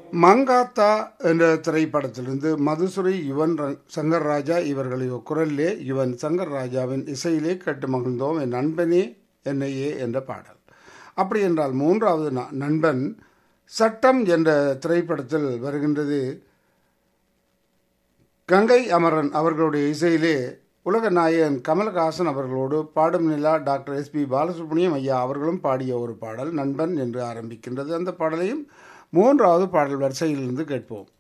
மங்காத்தா என்ற திரைப்படத்திலிருந்து மதுசுரி யுவன் ர- சங்கர் ராஜா இவர்களுடைய குரலிலே யுவன் சங்கர் ராஜாவின் இசையிலே கேட்டு மகிழ்ந்தோம் என் நண்பனே என்னையே என்ற பாடல் அப்படி என்றால் மூன்றாவது ந- நண்பன் சட்டம் என்ற திரைப்படத்தில் வருகின்றது கங்கை அமரன் அவர்களுடைய இசையிலே உலக நாயகன் கமல்ஹாசன் அவர்களோடு பாடும் நிலா டாக்டர் எஸ் பி பாலசுப்ரமணியம் ஐயா அவர்களும் பாடிய ஒரு பாடல் நண்பன் என்று ஆரம்பிக்கின்றது அந்த பாடலையும் மூன்றாவது பாடல் வரிசையிலிருந்து கேட்போம்